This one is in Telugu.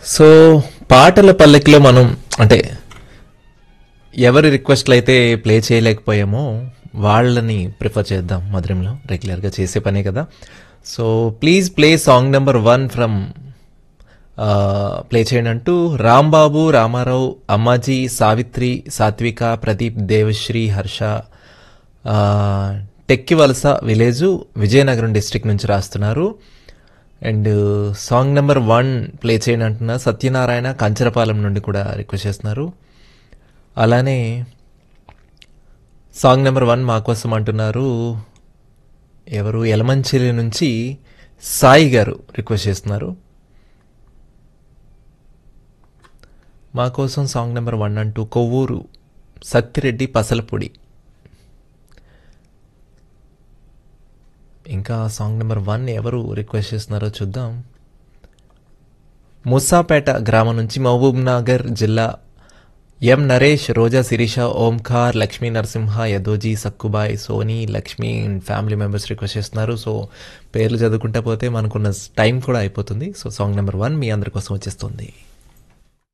సో పాటల పల్లకిలో మనం అంటే ఎవరి రిక్వెస్ట్లు అయితే ప్లే చేయలేకపోయామో వాళ్ళని ప్రిఫర్ చేద్దాం మధురంలో రెగ్యులర్గా చేసే పనే కదా so please play song number one from play చేయండి అంటూ రాంబాబు రామారావు అమ్మాజీ సావిత్రి సాత్విక ప్రదీప్ దేవశ్రీ హర్ష ఆ, టెక్కివలస విలేజు విజయనగరం డిస్ట్రిక్ట్ నుంచి రాస్తున్నారు and song number one play చేయండి అంటున్న సత్యనారాయణ కంచరపాలెం నుండి కూడా రిక్వెస్ట్ చేస్తున్నారు అలానే సాంగ్ నెంబర్ వన్ మా కోసం అంటున్నారు ఎవరు ఎలమంచిలి నుంచి సాయి గారు రిక్వెస్ట్ చేస్తున్నారు మా కోసం సాంగ్ నెంబర్ వన్ అంటూ కొవ్వూరు సత్తిరెడ్డి పసలపొడి ఇంకా సాంగ్ నెంబర్ వన్ ఎవరు రిక్వెస్ట్ చేస్తున్నారో చూద్దాం ముసాపేట గ్రామం నుంచి మహబూబ్ నగర్ జిల్లా M Naresh Roja Sirisha Omkar Lakshmi Narasimha Yadoji Sakkubai Soni Lakshmi and family members request చేస్తున్నారు సో పేర్లు చదువుకుంటా పోతే మనకున్న టైం కూడా అయిపోతుంది సో సాంగ్ నెంబర్ వన్ మీ అందరి కోసం వచ్చేస్తుంది